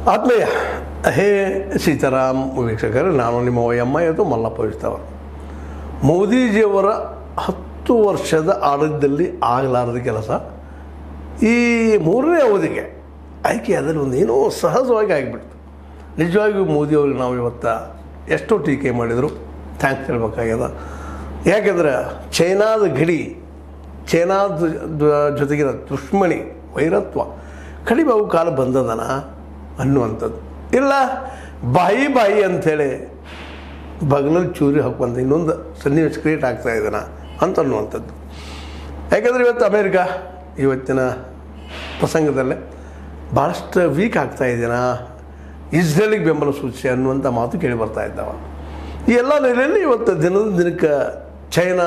ಆತ್ಮೀಯ ಹೇ ಸೀತಾರಾಮ್ ವೀಕ್ಷಕರೇ ನಾನು ನಿಮ್ಮ ಎಮ್ಮ ಇದು ಮಲ್ಲಪ್ಪ ವಿಸ್ತವ ಮೋದಿಜಿಯವರ ಹತ್ತು ವರ್ಷದ ಆಡಳಿತದಲ್ಲಿ ಆಗಲಾರದ ಕೆಲಸ ಈ ಮೂರನೇ ಅವಧಿಗೆ ಆಯ್ಕೆ ಅದರಲ್ಲಿ ಒಂದು ಏನೋ ಸಹಜವಾಗಿ ಆಗಿಬಿಡ್ತು ನಿಜವಾಗಿಯೂ ಮೋದಿಯವ್ರಿಗೆ ನಾವು ಇವತ್ತು ಎಷ್ಟೋ ಟೀಕೆ ಮಾಡಿದರು ಥ್ಯಾಂಕ್ಸ್ ಹೇಳ್ಬೇಕಾಗ್ಯದ ಯಾಕೆಂದ್ರೆ ಚೈನಾದ ಗಡಿ ಚೈನಾದ ದ- ಜೊತೆಗಿನ ದುಶ್ಮನಿ ವೈರತ್ವ ಕಡಿಮೆ ಅವು ಕಾಲ ಬಂದದನ ಅನ್ನುವಂಥದ್ದು ಇಲ್ಲ ಬಾಯಿ ಬಾಯಿ ಅಂಥೇಳಿ ಬಗಲಲ್ಲಿ ಚೂರಿ ಹಾಕುವಂಥ ಇನ್ನೊಂದು ಸನ್ನಿವೇಶ ಕ್ರಿಯೇಟ್ ಆಗ್ತಾ ಇದ್ದಾನ ಅಂತ ಅನ್ನುವಂಥದ್ದು ಯಾಕಂದರೆ ಇವತ್ತು ಅಮೇರಿಕ ಇವತ್ತಿನ ಪ್ರಸಂಗದಲ್ಲೇ ಭಾಳಷ್ಟು ವೀಕ್ ಆಗ್ತಾ ಇದೆಯಾ ಇಸ್ರೇಲಿಗೆ ಬೆಂಬಲ ಸೂಚಿಸಿ ಅನ್ನುವಂಥ ಮಾತು ಕೇಳಿ ಬರ್ತಾ ಇದ್ದಾವ ಈ ಎಲ್ಲ ನೆಲೆಯಲ್ಲಿ ಇವತ್ತು ದಿನದ ದಿನಕ್ಕೆ ಚೈನಾ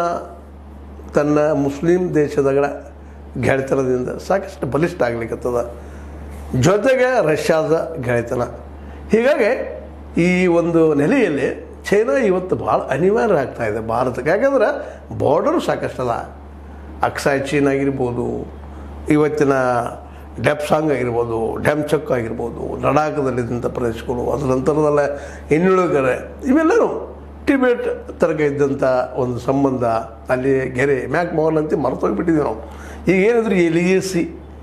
ತನ್ನ ಮುಸ್ಲಿಂ ದೇಶದಗಳ ಗೆಳೆತನದಿಂದ ಸಾಕಷ್ಟು ಬಲಿಷ್ಠ ಆಗ್ಲಿಕ್ಕತ್ತದ ಜೊತೆಗೆ ರಷ್ಯಾದ ಗೆಳೆತನ ಹೀಗಾಗಿ ಈ ಒಂದು ನೆಲೆಯಲ್ಲಿ ಚೈನಾ ಇವತ್ತು ಭಾಳ ಅನಿವಾರ್ಯ ಆಗ್ತಾ ಇದೆ ಭಾರತಕ್ಕೆ ಯಾಕಂದ್ರೆ ಬಾರ್ಡರು ಸಾಕಷ್ಟು ಅದ ಅಕ್ಸಾಯ್ ಚೀನ್ ಆಗಿರ್ಬೋದು ಇವತ್ತಿನ ಡೆಪ್ಸಾಂಗ್ ಆಗಿರ್ಬೋದು ಡ್ಯಾಮ್ಚಕ್ ಆಗಿರ್ಬೋದು ಲಡಾಖದಲ್ಲಿದ್ದಂಥ ಪ್ರದೇಶಗಳು ಅದರ ನಂತರದಲ್ಲೇ ಇನ್ನುಳಿದರೆ ಇವೆಲ್ಲರೂ ಟಿಬೇಟ್ ತನಕ ಇದ್ದಂಥ ಒಂದು ಸಂಬಂಧ ಅಲ್ಲಿ ಗೆರೆ ಮ್ಯಾಕ್ ಮೋಹನ್ ಅಂತ ಮರ್ತೋಗ್ಬಿಟ್ಟಿದ್ದೀವಿ ನಾವು ಈಗ ಏನಿದ್ರು L E C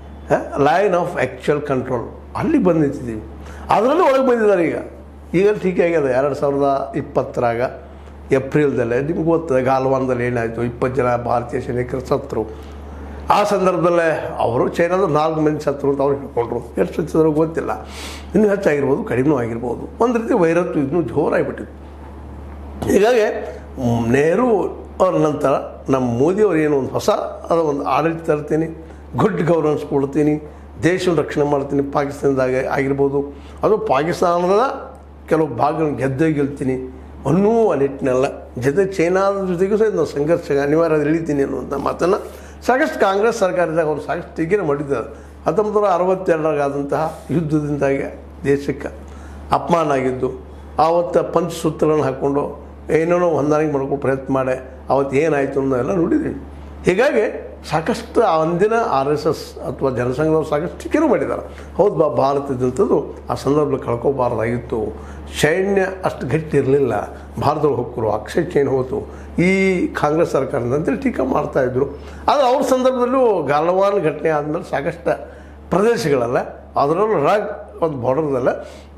line of actual control ಅಲ್ಲಿ ಬಂದು ನಿಂತಿದ್ದೀವಿ ಅದರಲ್ಲಿ ಒಳಗೆ ಬಂದಿದ್ದಾರೆ ಈಗ ಈಗ ಟೀಕೆ ಆಗ್ಯದ ಎರಡು ಸಾವಿರದ ಇಪ್ಪತ್ತರಾಗ ಏಪ್ರಿಲ್ದಲ್ಲೇ ನಿಮ್ಗೆ ಗೊತ್ತದೆ ಗಾಲ್ವಾನ್ದಲ್ಲಿ ಏನಾಯಿತು ಇಪ್ಪತ್ತು ಜನ ಭಾರತೀಯ ಸೈನಿಕರು ಸತ್ರು ಆ ಸಂದರ್ಭದಲ್ಲೇ ಅವರು ಚೈನಾದ ನಾಲ್ಕು ಮಂದಿ ಸತ್ರು ಅಂತ ಅವ್ರು ಹೇಳ್ಕೊಂಡ್ರು ಎಷ್ಟು ಸತ್ತಿದ್ರು ಗೊತ್ತಿಲ್ಲ ಇನ್ನೂ ಹೆಚ್ಚಾಗಿರ್ಬೋದು ಕಡಿಮೆ ಆಗಿರ್ಬೋದು ಒಂದು ರೀತಿ ವೈರತ್ವ ಇನ್ನೂ ಜೋರಾಗಿಬಿಟ್ಟಿತ್ತು ಹೀಗಾಗಿ ಮ್, ನೆಹರು ಅವ್ರ ನಂತರ ನಮ್ಮ ಮೋದಿಯವರು ಏನು ಒಂದು ಹೊಸ ಅದ ಒಂದು ಆಡಳಿತ ತರ್ತೀನಿ ಗುಡ್ ಗವರ್ನೆನ್ಸ್ ಕೊಡ್ತೀನಿ ದೇಶವನ್ನು ರಕ್ಷಣೆ ಮಾಡ್ತೀನಿ ಪಾಕಿಸ್ತಾನದಾಗ ಆಗಿರ್ಬೋದು ಅದು ಪಾಕಿಸ್ತಾನದ ಕೆಲವು ಭಾಗಗಳನ್ನು ಗೆದ್ದೇ ಗೆಲ್ತೀನಿ ಅನ್ನುವ ನಿಟ್ಟಿನಲ್ಲ ಜೊತೆ ಚೈನಾದ ಜೊತೆಗೂ ಸಹ ನಾವು ಸಂಘರ್ಷ ಅನಿವಾರ್ಯ ಇಳಿತೀನಿ ಅನ್ನುವಂಥ ಮಾತನ್ನು ಸಾಕಷ್ಟು ಕಾಂಗ್ರೆಸ್ ಸರ್ಕಾರದಾಗ ಅವರು ಸಾಕಷ್ಟು ಟೀಕೆನ ಮಾಡಿದ್ದಾರೆ ಹತ್ತೊಂಬತ್ತು ನೂರ ಅರವತ್ತೆರಡರಾಗಾದಂತಹ ಯುದ್ಧದಿಂದಾಗಿ ದೇಶಕ್ಕೆ ಅಪಮಾನ ಆಗಿದ್ದು ಆವತ್ತು ಪಂಚಸೂತ್ರಗಳನ್ನು ಹಾಕ್ಕೊಂಡು ಏನೇನೋ ಹೊಂದಾಣಿಕೆ ಮಾಡ್ಕೊಂಡು ಪ್ರಯತ್ನ ಮಾಡಿ ಅವತ್ತು ಏನಾಯಿತು ಅನ್ನೋದೆಲ್ಲ ನೋಡಿದ್ವಿ ಹೀಗಾಗಿ ಸಾಕಷ್ಟು ಆ ಅಂದಿನ ಆರ್ ಎಸ್ ಎಸ್ ಅಥವಾ ಜನಸಂಘದವ್ರು ಸಾಕಷ್ಟು ಟೀಕೆನೂ ಮಾಡಿದ್ದಾರೆ ಹೌದು ಬಾ ಭಾರತದಂಥದ್ದು ಆ ಸಂದರ್ಭದಲ್ಲಿ ಕಳ್ಕೊಬಾರ್ದಾಗಿತ್ತು ಸೈನ್ಯ ಅಷ್ಟು ಗಟ್ಟಿ ಇರಲಿಲ್ಲ ಭಾರತದೊಳಗೆ ಹೋಗ್ರು ಅಕ್ಷಯ್ ಚೈನ್ ಹೋತು ಈ ಕಾಂಗ್ರೆಸ್ ಸರ್ಕಾರದಿಂದ ಅಂತೇಳಿ ಟೀಕೆ ಮಾಡ್ತಾಯಿದ್ರು ಆದರೆ ಅವ್ರ ಸಂದರ್ಭದಲ್ಲೂ ಗಾಲ್ವಾನ್ ಘಟನೆ ಆದಮೇಲೆ ಸಾಕಷ್ಟು ಪ್ರದೇಶಗಳಲ್ಲ ಅದರಲ್ಲೂ ರಾಗ್ ಒಂದು ಬಾರ್ಡರ್ದಲ್ಲ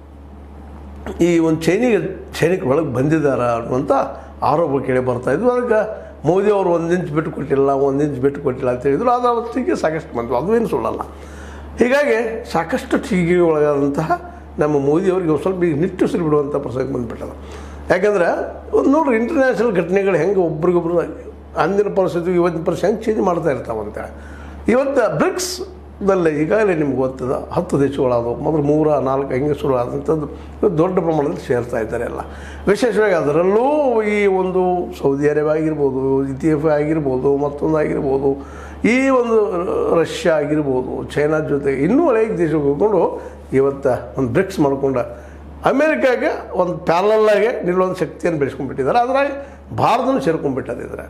ಈ ಒಂದು ಚೈನಿಗೆ ಸೈನಿಕರು ಒಳಗೆ ಬಂದಿದ್ದಾರ ಅನ್ನುವಂಥ ಆರೋಪ ಕೇಳಿ ಬರ್ತಾ ಇದ್ವು ಅದಕ್ಕೆ ಮೋದಿ ಅವರು ಒಂದು ಇಂಚ್ ಬಿಟ್ಟು ಕೊಟ್ಟಿಲ್ಲ ಒಂದು ಇಂಚ್ ಬಿಟ್ಟು ಕೊಟ್ಟಿಲ್ಲ ಅಂತ ಹೇಳಿದ್ರು ಅದು ಅವತ್ತಿಗೆ ಸಾಕಷ್ಟು ಬಂತು ಅದು ಏನು ಸುಳ್ಳಲ್ಲ ಹೀಗಾಗಿ ಸಾಕಷ್ಟು ಟೀಕೆಗೆ ಒಳಗಾದಂತಹ ನಮ್ಮ ಮೋದಿಯವರಿಗೆ ಒಂದು ಸ್ವಲ್ಪ ಈಗ ನಿಟ್ಟುಸಿರು ಬಿಡುವಂಥ ಪ್ರಸಂಗ ಬಂದುಬಿಟ್ಟದ ಯಾಕಂದ್ರೆ ಒಂದು ನೋಡ್ರಿ ಇಂಟರ್ನ್ಯಾಷನಲ್ ಘಟನೆಗಳು ಹೆಂಗೆ ಒಬ್ರಿಗೊಬ್ರು ಅಂದಿನ ಪರಿಸ್ಥಿತಿ ಇವತ್ತಿನ ಪರಿಸ್ಥಿತಿ ಹೆಂಗೆ ಚೇಂಜ್ ಮಾಡ್ತಾ ಇರ್ತಾವಂತ ಇವತ್ತು ಬ್ರಿಕ್ಸ್ ದಲ್ಲಿ ಈಗಾಗಲೇ ನಿಮ್ಗೆ ಗೊತ್ತದ ಹತ್ತು ದೇಶಗಳಾದವು ಮೊದಲು ಮೂರ ನಾಲ್ಕು ಹಿಂಗೆ ಶುರು ಆದಂಥದ್ದು ಇವತ್ತು ದೊಡ್ಡ ಪ್ರಮಾಣದಲ್ಲಿ ಸೇರ್ತಾ ಇದ್ದಾರೆ ಎಲ್ಲ ವಿಶೇಷವಾಗಿ ಅದರಲ್ಲೂ ಈ ಒಂದು ಸೌದಿ ಅರೇಬಿಯಾ ಆಗಿರ್ಬೋದು ಇಥಿಯೋಪಿಯಾ ಆಗಿರ್ಬೋದು ಮತ್ತೊಂದು ಆಗಿರ್ಬೋದು ಈ ಒಂದು ರಷ್ಯಾ ಆಗಿರ್ಬೋದು ಚೈನಾ ಜೊತೆ ಇನ್ನೂ ಅನೇಕ ದೇಶಕ್ಕೆ ಹೋಗ್ಕೊಂಡು ಇವತ್ತು ಒಂದು ಬ್ರಿಕ್ಸ್ ಮಾಡ್ಕೊಂಡು ಅಮೇರಿಕಾಗೆ ಒಂದು ಪ್ಯಾರಲಾಗೆ ನಿಲ್ಲುವಂಥ ಶಕ್ತಿಯನ್ನು ಬೆಳೆಸ್ಕೊಂಡ್ಬಿಟ್ಟಿದ್ದಾರೆ ಅದ್ರಾಗ ಭಾರತನೂ ಸೇರ್ಕೊಂಡ್ಬಿಟ್ಟದೆ ಇದ್ರೆ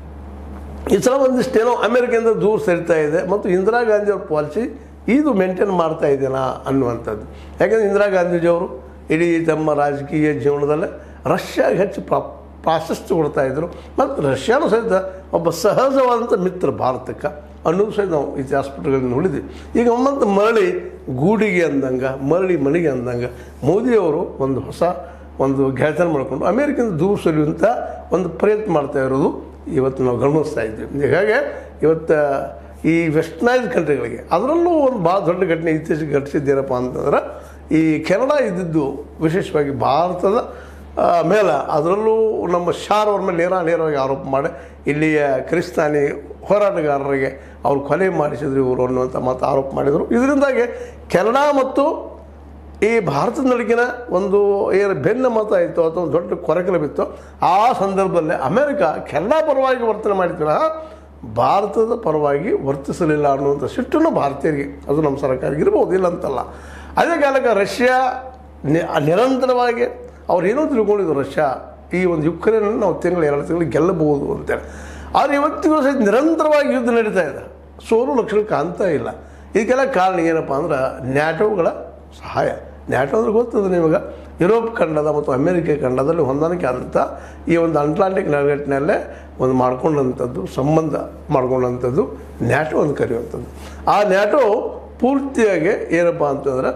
ಈ ಸಲ ಒಂದಿಷ್ಟೇನೋ ಅಮೇರಿಕೆಯಿಂದ ದೂರ ಸರಿತಾ ಇದೆ ಮತ್ತು ಇಂದಿರಾ ಗಾಂಧಿ ಅವ್ರ ಪಾಲಿಸಿ ಇದು ಮೇಂಟೈನ್ ಮಾಡ್ತಾ ಇದೆನಾ ಅನ್ನುವಂಥದ್ದು ಯಾಕಂದರೆ ಇಂದಿರಾ ಗಾಂಧೀಜಿಯವರು ಇಡೀ ತಮ್ಮ ರಾಜಕೀಯ ಜೀವನದಲ್ಲೇ ರಷ್ಯಾಗೆ ಹೆಚ್ಚು ಪ್ರಾ ಪ್ರಾಶಸ್ತ್ಯ ಕೊಡ್ತಾ ಇದ್ದರು ಮತ್ತು ರಷ್ಯಾನು ಸಹಿತ ಒಬ್ಬ ಸಹಜವಾದಂಥ ಮಿತ್ರ ಭಾರತಕ್ಕೆ ಅನ್ನೋದು ಸಹಿತ ನಾವು ಇತಿಹಾಸ ಪುಟಗಳಲ್ಲಿ ನೋಡಿದ್ವಿ ಈಗ ಒಮ್ಮಂತ ಮರಳಿ ಗೂಡಿಗೆ ಅಂದಂಗೆ ಮರಳಿ ಮನೆಗೆ ಅಂದಂಗೆ ಮೋದಿಯವರು ಒಂದು ಹೊಸ ಒಂದು ಗೆಳೆತನ ಮಾಡಿಕೊಂಡು ಅಮೇರಿಕದಿಂದ ದೂರ ಸರಿಯುವಂಥ ಒಂದು ಪ್ರಯತ್ನ ಮಾಡ್ತಾ ಇರೋದು ಇವತ್ತು ನಾವು ಗಮನಿಸ್ತಾ ಇದ್ದೀವಿ ಹೀಗಾಗಿ ಇವತ್ತು ಈ ವೆಸ್ಟರ್ನೈಸ್ ಕಂಟ್ರಿಗಳಿಗೆ ಅದರಲ್ಲೂ ಒಂದು ಭಾಳ ದೊಡ್ಡ ಘಟನೆ ಇತ್ತೀಚೆಗೆ ಘಟಿಸಿದ್ದೇನಪ್ಪ ಅಂತಂದ್ರೆ ಈ ಕೆನಡಾ ಇದ್ದಿದ್ದು ವಿಶೇಷವಾಗಿ ಭಾರತದ ಆ, ಮೇಲೆ ಅದರಲ್ಲೂ ನಮ್ಮ ಶಾರ್ ಅವ್ರ ಮೇಲೆ ನೇರ ನೇರವಾಗಿ ಆರೋಪ ಮಾಡಿ ಇಲ್ಲಿಯ ಕ್ರಿಸ್ತಾನಿ ಹೋರಾಟಗಾರರಿಗೆ ಅವ್ರು ಕೊಲೆ ಮಾಡಿಸಿದ್ರು ಇವರು ಅನ್ನುವಂಥ ಮಾತು ಆರೋಪ ಮಾಡಿದರು ಇದರಿಂದಾಗಿ ಕೆನಡಾ ಮತ್ತು ಈ ಭಾರತದ ನಡುಗಿನ ಒಂದು ಏನು ಬೆನ್ನ ಮತ ಆಯಿತು ಅಥವಾ ಒಂದು ದೊಡ್ಡ ಕೊರಕಲು ಬಿತ್ತು ಆ ಸಂದರ್ಭದಲ್ಲಿ ಅಮೇರಿಕ ಕೆನಡಾ ಪರವಾಗಿ ವರ್ತನೆ ಮಾಡಿದ್ವಿನ ಭಾರತದ ಪರವಾಗಿ ವರ್ತಿಸಲಿಲ್ಲ ಅನ್ನುವಂಥ ಸಿಟ್ಟನ್ನು ಭಾರತೀಯರಿಗೆ ಅದು ನಮ್ಮ ಸರ್ಕಾರಕ್ಕೆ ಇರ್ಬೋದು ಇಲ್ಲ ಅಂತಲ್ಲ ಅದೇ ಕಾಲಕ್ಕೆ ರಷ್ಯಾ ನಿ- ನಿರಂತರವಾಗಿ ಅವ್ರು ಏನೋ ತಿಳ್ಕೊಂಡಿದ್ರು ರಷ್ಯಾ ಈ ಒಂದು ಯುಕ್ರೇನನ್ನು ನಾವು ತಿಂಗಳು ಎರಡು ತಿಂಗಳು ಗೆಲ್ಲಬಹುದು ಅಂತೇಳಿ ಆದರೆ ಇವತ್ತಿಗೂ ಸಹಿತ ನಿರಂತರವಾಗಿ ಯುದ್ಧ ನಡೀತಾ ಇದೆ ಸೋಲು ಲಕ್ಷಣ ಕಾಣ್ತಾ ಇಲ್ಲ ಇದಕ್ಕೆಲ್ಲ ಕಾರಣ ಏನಪ್ಪ ಅಂದ್ರೆ ನ್ಯಾಟೋಗಳ ಸಹಾಯ ನ್ಯಾಟೋ ಅಂದ್ರೆ ಗೊತ್ತದ ನಿಮಗೆ ಯುರೋಪ್ ಖಂಡದ ಮತ್ತು ಅಮೆರಿಕ ಖಂಡದಲ್ಲಿ ಹೊಂದಾಣಿಕೆ ಅಂತ ಈ ಒಂದು ಅಟ್ಲಾಂಟಿಕ್ ನೆಲೆಗಟ್ಟಿನಲ್ಲೇ ಒಂದು ಮಾಡ್ಕೊಂಡಂಥದ್ದು ಸಂಬಂಧ ಮಾಡ್ಕೊಂಡಂಥದ್ದು ನ್ಯಾಟೋ ಅಂತ ಕರೆಯುವಂಥದ್ದು ಆ ನ್ಯಾಟೋ ಪೂರ್ತಿಯಾಗಿ ಏನಪ್ಪ ಅಂತಂದ್ರೆ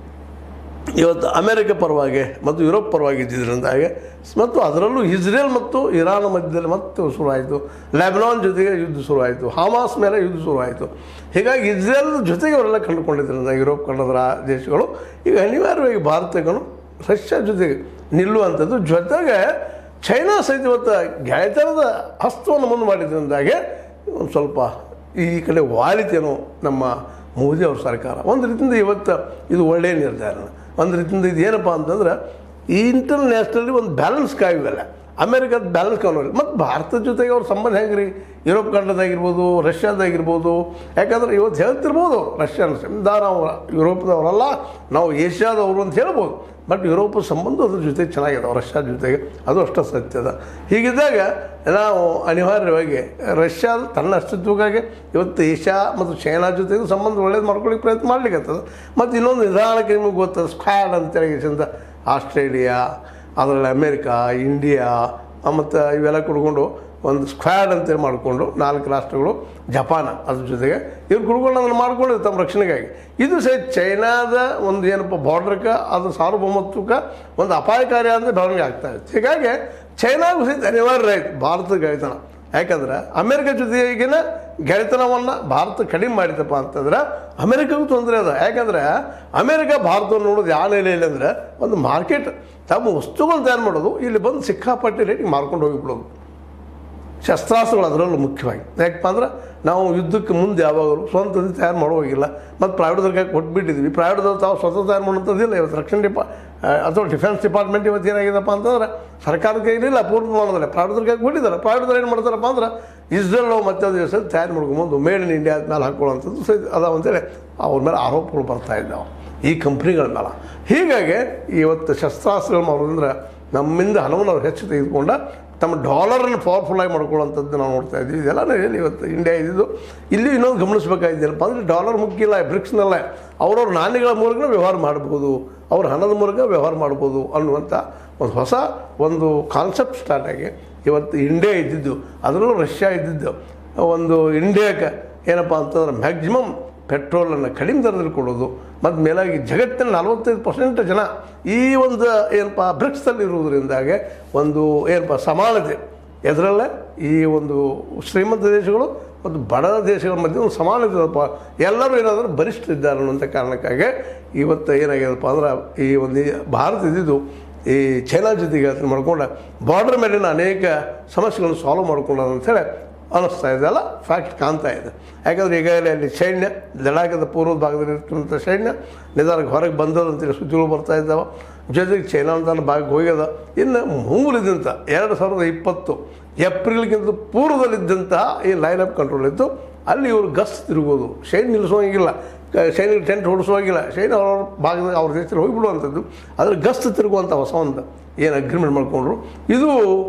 ಇವತ್ತು ಅಮೆರಿಕ ಪರವಾಗಿ ಮತ್ತು ಯುರೋಪ್ ಪರವಾಗಿ ಇದ್ದಿದ್ದರಿಂದಾಗಿ ಮತ್ತು ಅದರಲ್ಲೂ ಇಸ್ರೇಲ್ ಮತ್ತು ಇರಾನ್ ಮಧ್ಯದಲ್ಲಿ ಮತ್ತೆ ಶುರುವಾಯಿತು ಲೆಬನಾನ್ ಜೊತೆಗೆ ಯುದ್ಧ ಶುರುವಾಯಿತು ಹಮಾಸ್ ಮೇಲೆ ಯುದ್ಧ ಶುರುವಾಯಿತು ಹೀಗಾಗಿ ಇಸ್ರೇಲ್ ಜೊತೆಗೆ ಅವರೆಲ್ಲ ಕಂಡುಕೊಂಡಿದ್ದರಿಂದ ಯುರೋಪ್ ಖಂಡದ ರಾ- ದೇಶಗಳು ಈಗ ಅನಿವಾರ್ಯವಾಗಿ ಭಾರತಗಳು ರಷ್ಯಾ ಜೊತೆಗೆ ನಿಲ್ಲುವಂಥದ್ದು ಜೊತೆಗೆ ಚೈನಾ ಸಹಿತ ಇವತ್ತು ಗೆಳೆತನದ ಹಸ್ತವನ್ನು ಮುಂದೆ ಮಾಡಿದ್ರಿಂದಾಗೆ ಒಂದು ಸ್ವಲ್ಪ ಈ ಕಡೆ ವಾಲಿತೇನೋ ನಮ್ಮ ಮೋದಿ ಅವ್ರ ಸರ್ಕಾರ ಒಂದು ರೀತಿಯಿಂದ ಇವತ್ತು ಇದು ಒಳ್ಳೆಯ ನಿರ್ಧಾರ ಒಂದು ರೀತಿಯಿಂದ ಇದು ಏನಪ್ಪ ಅಂತಂದ್ರೆ ಈ ಇಂಟರ್ನ್ಯಾಷನಲಿ ಒಂದು ಬ್ಯಾಲೆನ್ಸ್ ಕಾಯಿವಲ್ಲ ಅಮೇರಿಕದ ಬ್ಯಾಲೆನ್ಸ್ ಕಾಣೋಲ್ಲ ಮತ್ತು ಭಾರತದ ಜೊತೆಗೆ ಅವ್ರ ಸಂಬಂಧ ಹೆಂಗೆ ರೀ ಯುರೋಪ್ ಖಂಡದಾಗಿರ್ಬೋದು ರಷ್ಯಾದಾಗಿರ್ಬೋದು ಯಾಕಂದ್ರೆ ಇವತ್ತು ಹೇಳ್ತಿರ್ಬೋದು ಅವ್ರು ರಷ್ಯಾನ ಸಂವಿಧಾನ ನಾವು ಯುರೋಪ್ದವರಲ್ಲ ನಾವು ಏಷ್ಯಾದವರು ಅಂತ ಹೇಳ್ಬೋದು ಬಟ್ ಯುರೋಪ್ ಸಂಬಂಧ ಅದ್ರ ಜೊತೆ ಚೆನ್ನಾಗಿದೆ ರಷ್ಯಾ ಜೊತೆಗೆ ಅದು ಅಷ್ಟು ಸತ್ಯದ ಹೀಗಿದ್ದಾಗ ನಾವು ಅನಿವಾರ್ಯವಾಗಿ ರಷ್ಯಾ ತನ್ನ ಅಸ್ತಿತ್ವಕ್ಕಾಗಿ ಇವತ್ತು ಏಷ್ಯಾ ಮತ್ತು ಚೈನಾ ಜೊತೆಗೂ ಸಂಬಂಧ ಒಳ್ಳೇದು ಮಾಡ್ಕೊಳ್ಳಿಕ್ಕೆ ಪ್ರಯತ್ನ ಮಾಡ್ಲಿಕ್ಕೆ ಮತ್ತು ಇನ್ನೊಂದು ನಿಧಾನಕ್ಕೆ ನಿಮಗೆ ಗೊತ್ತದ ಸ್ಕ್ವಾಡ್ ಅಂತೇಳಿ ಚಂದ ಆಸ್ಟ್ರೇಲಿಯಾ ಅದರಲ್ಲಿ ಅಮೇರಿಕಾ ಇಂಡಿಯಾ ಮತ್ತು ಇವೆಲ್ಲ ಕುಡ್ಕೊಂಡು ಒಂದು ಸ್ಕ್ವಾಡ್ ಅಂತೇಳಿ ಮಾಡಿಕೊಂಡು ನಾಲ್ಕು ರಾಷ್ಟ್ರಗಳು ಜಪಾನ ಅದ್ರ ಜೊತೆಗೆ ಇವ್ರು ಕುಡ್ಕೊಂಡು ಅದನ್ನು ಮಾಡ್ಕೊಂಡಿದ್ದು ತಮ್ಮ ರಕ್ಷಣೆಗಾಗಿ ಇದು ಸಹಿತ ಚೈನಾದ ಒಂದು ಏನಪ್ಪ ಬಾರ್ಡ್ರಕ್ಕೆ ಅದು ಸಾರ್ವಭೌಮತ್ವಕ್ಕೆ ಒಂದು ಅಪಾಯಕಾರಿ ಅಂದರೆ ಬೆಳವಣಿಗೆ ಆಗ್ತಾ ಇತ್ತು ಹೀಗಾಗಿ ಚೈನಾಗೂ ಸಹಿತ ಅನಿವಾರ್ಯ ಆಯಿತು ಭಾರತದ ಗೆಳೆತನ ಯಾಕಂದ್ರೆ ಅಮೆರಿಕ ಜೊತೆಗಿನ ಗೆಳೆತನವನ್ನು ಭಾರತ ಕಡಿಮೆ ಮಾಡಿತಪ್ಪ ಅಂತಂದ್ರೆ ಅಮೆರಿಕಗೂ ತೊಂದರೆ ಅದ ಯಾಕಂದ್ರೆ ಅಮೆರಿಕ ಭಾರತವನ್ನು ನೋಡೋದು ಯಾವ ನೆಲೆಯಲ್ಲಿ ಅಂದರೆ ಒಂದು ಮಾರ್ಕೆಟ್ ತಮ್ಮ ವಸ್ತುಗಳು ತಯಾರು ಮಾಡೋದು ಇಲ್ಲಿ ಬಂದು ಸಿಕ್ಕಾಪಟ್ಟೆ ರೇಟಿಗೆ ಮಾರ್ಕೊಂಡು ಹೋಗಿಬಿಡೋದು ಶಸ್ತ್ರಾಸ್ತ್ರಗಳು ಅದರಲ್ಲೂ ಮುಖ್ಯವಾಗಿ ಯಾಕಪ್ಪ ಅಂದ್ರೆ ನಾವು ಯುದ್ಧಕ್ಕೆ ಮುಂದೆ ಯಾವಾಗಲೂ ಸ್ವಂತದಿಂದ ತಯಾರು ಮಾಡುವಾಗಿಲ್ಲ ಮತ್ತು ಪ್ರೈವೇಟ್ದವ್ರಿಗೆ ಕೊಟ್ಬಿಟ್ಟಿದ್ವಿ ಪ್ರೈವೇಟ್ದವ್ರು ತಾವು ಸ್ವತಃ ತಯಾರು ಮಾಡುವಂಥದ್ದಿಲ್ಲ ಇವತ್ತು ರಕ್ಷಣೆ ಡಿಪಾ ಅಥವಾ ಡಿಫೆನ್ಸ್ ಡಿಪಾರ್ಟ್ಮೆಂಟ್ ಇವತ್ತು ಏನಾಗಿದೆಪ್ಪ ಅಂತಂದ್ರೆ ಸರ್ಕಾರದ ಕೈಲಿಲ್ಲ ಪೂರ್ಣ ಮಾಡೋದಿಲ್ಲ ಪ್ರೈವೇಟ್ದ್ರ ಕೈ ಕೊಟ್ಟಿದ್ದಾರೆ ಪ್ರೈವೇಟ್ದವ್ರು ಏನು ಮಾಡ್ತಾರಪ್ಪ ಅಂದ್ರೆ ಇಸ್ರೇಲ್ ಮತ್ತು ದೇಶ ತಯಾರು ಮಾಡ್ಕೊಂಬಂದು ಮೇಡ್ ಇನ್ ಇಂಡಿಯಾ ಮೇಲೆ ಹಾಕೊಳ್ಳುವಂಥದ್ದು ಸಹಿತ ಅದಾವ ಅಂತೇಳಿ ಅವ್ರ ಮೇಲೆ ಆರೋಪಗಳು ಬರ್ತಾ ಇದ್ದಾವೆ ಈ ಕಂಪ್ನಿಗಳ ಮೇಲೆ ಹೀಗಾಗಿ ಇವತ್ತು ಶಸ್ತ್ರಾಸ್ತ್ರಗಳು ಮಾಡೋದಂದ್ರೆ ನಮ್ಮಿಂದ ಹಣವನ್ನು ಅವ್ರು ಹೆಚ್ಚು ತೆಗೆದುಕೊಂಡ ತಮ್ಮ ಡಾಲರನ್ನು ಪವರ್ಫುಲ್ಲಾಗಿ ಮಾಡ್ಕೊಳ್ಳೋಂಥದ್ದು ನಾವು ನೋಡ್ತಾ ಇದ್ದೀವಿ ಇದೆಲ್ಲ ಹೇಳಿ ಇವತ್ತು ಇಂಡಿಯಾ ಇದ್ದಿದ್ದು ಇಲ್ಲಿ ಇನ್ನೊಂದು ಗಮನಿಸಬೇಕಾಗಿದ್ದೇನಪ್ಪ ಅಂದರೆ ಡಾಲರ್ ಮುಖ್ಯ ಇಲ್ಲ ಬ್ರಿಕ್ಸ್ನಲ್ಲ ಅವ್ರವ್ರ ನಾಣ್ಯಗಳ ಮೂಲಕ ವ್ಯವಹಾರ ಮಾಡ್ಬೋದು ಅವ್ರ ಹಣದ ಮೂಲಕ ವ್ಯವಹಾರ ಮಾಡ್ಬೋದು ಅನ್ನುವಂಥ ಒಂದು ಹೊಸ ಒಂದು ಕಾನ್ಸೆಪ್ಟ್ ಸ್ಟಾರ್ಟ್ ಆಗಿ ಇವತ್ತು ಇಂಡಿಯಾ ಇದ್ದಿದ್ದು ಅದರಲ್ಲೂ ರಷ್ಯಾ ಇದ್ದಿದ್ದು ಒಂದು ಇಂಡಿಯಾಕ್ಕೆ ಏನಪ್ಪ ಅಂತಂದ್ರೆ ಮ್ಯಾಕ್ಸಿಮಮ್ ಪೆಟ್ರೋಲನ್ನು ಕಡಿಮೆ ದರದಲ್ಲಿ ಕೊಡೋದು ಮತ್ತು ಮೇಲಾಗಿ ಜಗತ್ತಿನ ನಲವತ್ತೈದು ಪರ್ಸೆಂಟ್ ಜನ ಈ ಒಂದು ಏನಪ್ಪ ಬ್ರಿಕ್ಸಲ್ಲಿ ಇರುವುದರಿಂದಾಗೆ ಒಂದು ಏನಪ್ಪ ಸಮಾನತೆ ಎದರಲ್ಲೇ ಈ ಒಂದು ಶ್ರೀಮಂತ ದೇಶಗಳು ಮತ್ತು ಬಡ ದೇಶಗಳ ಮಧ್ಯೆ ಒಂದು ಸಮಾನತೆ ಇರಪ್ಪ ಎಲ್ಲರೂ ಏನಾದರೂ ಬಲಿಷ್ಠರಿದ್ದಾರೆ ಅನ್ನುವಂಥ ಕಾರಣಕ್ಕಾಗಿ ಇವತ್ತು ಏನಾಗ್ಯದಪ್ಪ ಅಂದ್ರೆ ಈ ಒಂದು ಈ ಭಾರತ ಇದ್ದಿದ್ದು ಈ ಚೈನಾ ಜೊತೆಗೆ ಅದನ್ನ ಮಾಡ್ಕೊಂಡು ಬಾರ್ಡರ್ ಮೇಲಿನ ಅನೇಕ ಸಮಸ್ಯೆಗಳನ್ನು ಸಾಲ್ವ್ ಮಾಡ್ಕೊಂಡ ಅಂತೇಳಿ ಅನ್ನಿಸ್ತಾ ಇದೆ ಅಲ್ಲ ಫ್ಯಾಕ್ಟ್ ಕಾಣ್ತಾ ಇದೆ ಯಾಕಂದರೆ ಈಗಾಗಲೇ ಅಲ್ಲಿ ಸೈನ್ಯ ಲಡಾಖದ ಪೂರ್ವದ ಭಾಗದಲ್ಲಿ ಇರ್ತಕ್ಕಂಥ ಸೈನ್ಯ ನಿಧಾನಕ್ಕೆ ಹೊರಗೆ ಬಂದದಂತೇಳಿ ಸುದ್ದಿಗಳು ಬರ್ತಾ ಇದ್ದಾವೆ ಜೊತೆಗೆ ಚೈನಾ ಅಂತ ಭಾಗಕ್ಕೆ ಹೋಗ್ಯದ ಇನ್ನು ಮೂಲದಿಂದ ಎರಡು ಸಾವಿರದ ಇಪ್ಪತ್ತು ಏಪ್ರಿಲ್ಗಿಂತ ಪೂರ್ವದಲ್ಲಿದ್ದಂತಹ ಈ ಲೈನ್ ಅಪ್ ಕಂಟ್ರೋಲ್ ಇತ್ತು ಅಲ್ಲಿ ಇವರು ಗಸ್ ತಿರುಗೋದು ಶೈನ್ ನಿಲ್ಲಿಸೋಂಗಿಲ್ಲ ಶೈನಿಗೆ ಟೆಂಟ್ ಹೊಡಿಸೋವಾಗಿಲ್ಲ ಶೈನ್ ಅವ್ರ ಭಾಗದಾಗ ಅವ್ರ ದೇಶದಲ್ಲಿ ಹೋಗಿಬಿಡುವಂಥದ್ದು ಅದ್ರ ಗಸ್ತ್ ತಿರುಗುವಂಥ ಹೊಸ ಒಂದು ಏನು ಅಗ್ರಿಮೆಂಟ್ ಮಾಡ್ಕೊಂಡ್ರು ಇದು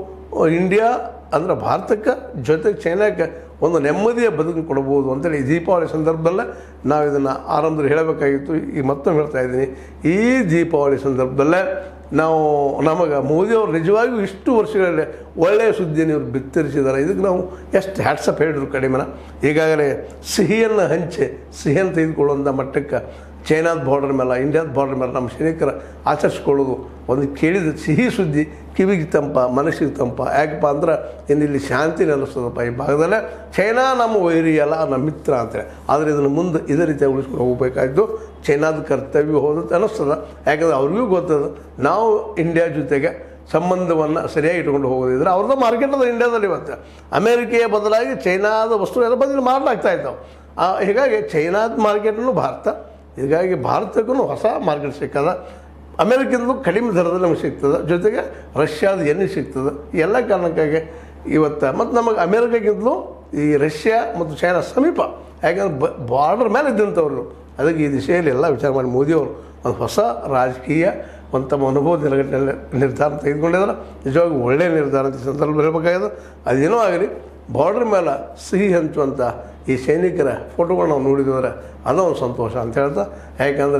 ಇಂಡಿಯಾ ಅಂದ್ರೆ ಭಾರತಕ್ಕೆ ಜೊತೆಗೆ ಚೈನಾಕ್ಕೆ ಒಂದು ನೆಮ್ಮದಿಯ ಬದುಕು ಕೊಡ್ಬೋದು ಅಂತೇಳಿ ಈ ದೀಪಾವಳಿ ಸಂದರ್ಭದಲ್ಲೇ ನಾವು ಇದನ್ನು ಆರಂಭದಲ್ಲಿ ಹೇಳಬೇಕಾಗಿತ್ತು ಈಗ ಮತ್ತೊಮ್ಮೆ ಹೇಳ್ತಾ ಇದ್ದೀನಿ ಈ ದೀಪಾವಳಿ ಸಂದರ್ಭದಲ್ಲೇ ನಾವು ನಮಗೆ ಮೋದಿಯವರು ನಿಜವಾಗಿಯೂ ಇಷ್ಟು ವರ್ಷಗಳಲ್ಲಿ ಒಳ್ಳೆಯ ಸುದ್ದಿಯನ್ನು ಇವರು ಬಿತ್ತರಿಸಿದ್ದಾರೆ ಇದಕ್ಕೆ ನಾವು ಎಷ್ಟು ಹ್ಯಾಟ್ಸಪ್ ಹೇಳಿದ್ರು ಕಡಿಮೆನ ಈಗಾಗಲೇ ಸಿಹಿಯನ್ನು ಹಂಚಿ ಸಿಹಿಯನ್ನು ತೆಗೆದುಕೊಳ್ಳುವಂಥ ಮಟ್ಟಕ್ಕೆ ಚೈನಾದ ಬಾರ್ಡರ್ ಮೇಲೆ ಇಂಡಿಯಾದ ಬಾರ್ಡರ್ ಮೇಲೆ ನಮ್ಮ ಸೈನಿಕರ ಆಚರಿಸ್ಕೊಳ್ಳೋದು ಒಂದು ಕೇಳಿದ ಸಿಹಿ ಸುದ್ದಿ ಕಿವಿಗೆ ತಂಪ ಮನಸ್ಸಿಗೆ ತಂಪ ಯಾಕಪ್ಪ ಅಂದ್ರೆ ಇನ್ನು ಇಲ್ಲಿ ಶಾಂತಿ ನೆಲೆಸ್ತದಪ್ಪ ಈ ಭಾಗದಲ್ಲೇ ಚೈನಾ ನಮ್ಮ ವೈರಿ ಅಲ್ಲ ನಮ್ಮ ಮಿತ್ರ ಅಂತೇಳಿ ಆದರೆ ಇದನ್ನು ಮುಂದೆ ಇದೇ ರೀತಿಯಾಗಿ ಉಳಿಸ್ಕೊಂಡು ಹೋಗಬೇಕಾಯ್ತು ಚೈನಾದ ಕರ್ತವ್ಯ ಹೋದಂತ ಅನ್ನಿಸ್ತದ ಯಾಕಂದ್ರೆ ಅವ್ರಿಗೂ ಗೊತ್ತದ ನಾವು ಇಂಡಿಯಾ ಜೊತೆಗೆ ಸಂಬಂಧವನ್ನು ಸರಿಯಾಗಿ ಇಟ್ಕೊಂಡು ಹೋಗೋದಿದ್ರೆ ಅವ್ರದ್ದು ಮಾರ್ಕೆಟ್ ಅದ ಇಂಡಿಯಾದಲ್ಲಿ ಇವತ್ತು ಅಮೇರಿಕೆಯ ಬದಲಾಗಿ ಚೈನಾದ ವಸ್ತು ಎಲ್ಲ ಬದಲು ಮಾರಲಾಗ್ತಾ ಇದ್ದಾವೆ ಆ, ಹೀಗಾಗಿ ಚೈನಾದ ಮಾರ್ಕೆಟನ್ನು ಭಾರತ ಹೀಗಾಗಿ ಭಾರತಕ್ಕೂ ಹೊಸ ಮಾರ್ಕೆಟ್ ಸಿಕ್ಕದ ಅಮೇರಿಕದ್ದು ಕಡಿಮೆ ದರದಲ್ಲಿ ನಮಗೆ ಸಿಗ್ತದೆ ಜೊತೆಗೆ ರಷ್ಯಾದ ಎಣ್ಣೆ ಸಿಗ್ತದೆ ಈ ಎಲ್ಲ ಕಾರಣಕ್ಕಾಗಿ ಇವತ್ತು ಮತ್ತು ನಮಗೆ ಅಮೇರಿಕಾಗಿಂತಲೂ ಈ ರಷ್ಯಾ ಮತ್ತು ಚೈನಾ ಸಮೀಪ ಯಾಕಂದ್ರೆ ಬ ಬಾರ್ಡರ್ ಮೇಲೆ ಇದ್ದಂಥವ್ರು ಅದಕ್ಕೆ ಈ ದಿಶೆಯಲ್ಲಿ ಎಲ್ಲ ವಿಚಾರ ಮಾಡಿ ಮೋದಿಯವರು ಒಂದು ಹೊಸ ರಾಜಕೀಯ ಒಂದು ತಮ್ಮ ಅನುಭವ ನೆಲಗಟ್ಟಿನಲ್ಲಿ ನಿರ್ಧಾರ ತೆಗೆದುಕೊಂಡಿದ್ದಾರೆ ನಿಜವಾಗಿ ಒಳ್ಳೆಯ ನಿರ್ಧಾರ ಅಂತ ಈ ಸಂದರ್ಭದಲ್ಲಿ ಹೇಳಬೇಕಾಗಿದೆ ಅದೇನೋ ಆಗಲಿ ಬಾರ್ಡರ್ ಮೇಲೆ ಸಿಹಿ ಹಂಚುವಂಥ ಈ ಸೈನಿಕರ ಫೋಟೋಗಳು ನಾವು ನೋಡಿದ್ರೆ ಅದೋ ಒಂದು ಸಂತೋಷ ಅಂತ ಹೇಳ್ತಾ ಯಾಕಂದ್ರೆ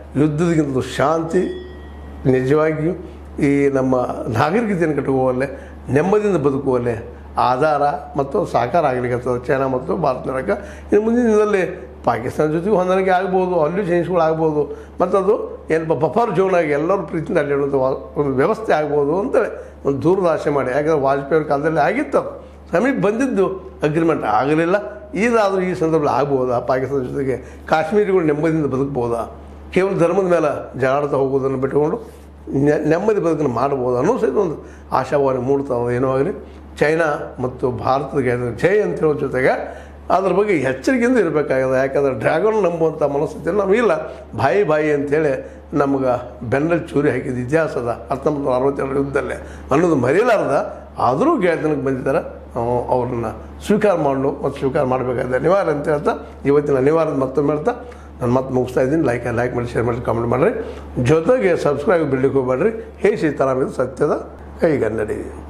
ಯುದ್ಧದಕ್ಕಿಂತ ಶಾಂತಿ ನಿಜವಾಗಿಯೂ ಈ ನಮ್ಮ ನಾಗರಿಕತೆಯನ್ನು ಕಟ್ಟುವಲ್ಲೇ ನೆಮ್ಮದಿಯಿಂದ ಬದುಕುವಲ್ಲೇ ಆಧಾರ ಮತ್ತು ಸಾಕಾರ ಆಗಲಿಕ್ಕೆ ಚೈನಾ ಮತ್ತು ಭಾರತ ನಡಕ ಇನ್ನು ಮುಂದಿನ ದಿನದಲ್ಲಿ ಪಾಕಿಸ್ತಾನ ಜೊತೆಗೂ ಹೊಂದಾಣಿಕೆ ಆಗ್ಬೋದು ಅಲ್ಲೂ ಚೇಂಜ್ಗಳು ಆಗ್ಬೋದು ಮತ್ತು ಅದು ಏನಪ್ಪ ಬಫರ್ ಜೋನ್ ಆಗಿ ಎಲ್ಲರೂ ಪ್ರೀತಿಯಿಂದ ಅಲ್ಲಿಡುವಂಥ ವಾ- ಒಂದು ವ್ಯವಸ್ಥೆ ಆಗ್ಬೋದು ಅಂತೇಳಿ ಒಂದು ದೂರದ ಆಸೆ ಮಾಡಿ ಯಾಕಂದ್ರೆ ವಾಜಪೇಯಿ ಅವ್ರ ಕಾಲದಲ್ಲಿ ಆಗಿತ್ತು ಅದು ಸಮೀಪ ಬಂದಿದ್ದು ಅಗ್ರಿಮೆಂಟ್ ಆಗಲಿಲ್ಲ ಇದಾದರೂ ಈ ಸಂದರ್ಭದಲ್ಲಿ ಆಗ್ಬೋದಾ ಪಾಕಿಸ್ತಾನ ಜೊತೆಗೆ ಕಾಶ್ಮೀರಿಗಳು ನೆಮ್ಮದಿಯಿಂದ ಬದುಕ್ಬೋದಾ ಕೇವಲ ಧರ್ಮದ ಮೇಲೆ ಜಗಾಡ್ತಾ ಹೋಗೋದನ್ನು ಬಿಟ್ಟುಕೊಂಡು ನೆ- ನೆಮ್ಮದಿ ಬದುಕನ್ನು ಮಾಡ್ಬೋದು ಅನ್ನೋ ಸಹಿತ ಒಂದು ಆಶಾಭಾವನೆ ಮೂಡ್ತಾವೆ ಏನೋ ಆಗಲಿ ಚೈನಾ ಮತ್ತು ಭಾರತದ ಗೆಳೆಯರು ಜೈ ಅಂತ ಹೇಳೋ ಜೊತೆಗೆ ಅದ್ರ ಬಗ್ಗೆ ಎಚ್ಚರಿಕೆಯಿಂದ ಇರಬೇಕಾಗಿದೆ ಯಾಕಂದ್ರೆ ಡ್ರ್ಯಾಗನ್ ನಂಬುವಂಥ ಮನಸ್ಥಿತಿ ನಮಗಿಲ್ಲ ಬಾಯಿ ಬಾಯಿ ಅಂತೇಳಿ ನಮ್ಗೆ ಬೆನ್ನಲ್ಲಿ ಚೂರಿ ಹಾಕಿದ ಇತಿಹಾಸದ ಹತ್ತೊಂಬತ್ತು ನೂರ ಅರವತ್ತೆರಡು ಯುದ್ಧದಲ್ಲೇ ಅನ್ನೋದು ಮರೆಯಲಾರ್ದ ಆದರೂ ಗೆಳೆತನಕ್ಕೆ ಬಂದಿದ್ದಾರೆ ನಾವು ಅವ್ರನ್ನ ಸ್ವೀಕಾರ ಮಾಡಲು ಮತ್ತು ಸ್ವೀಕಾರ ಮಾಡಬೇಕಾದ ಅನಿವಾರ್ಯ ಅಂತ ಹೇಳ್ತಾ ಇವತ್ತಿನ ಅನಿವಾರ್ಯ ಮತ್ತೊಮ್ಮೆ ಹೇಳ್ತಾ ನಾನು ಮತ್ತೆ ಮುಗಿಸ್ತಾ ಇದ್ದೀನಿ ಲೈಕ್ ಲೈಕ್ ಮಾಡಿ ಶೇರ್ ಮಾಡಿ ಕಾಮೆಂಟ್ ಮಾಡಿರಿ ಜೊತೆಗೆ ಸಬ್ಸ್ಕ್ರೈಬ್ ಬಿಡ್ಲಿಕ್ಕೆ ಹೋಗ್ಬೇಡ್ರಿ ಹೇ ಸೀತಾರಾಮ್ ಇದು ಸತ್ಯದ ಕೈಗನ್ನಡಿ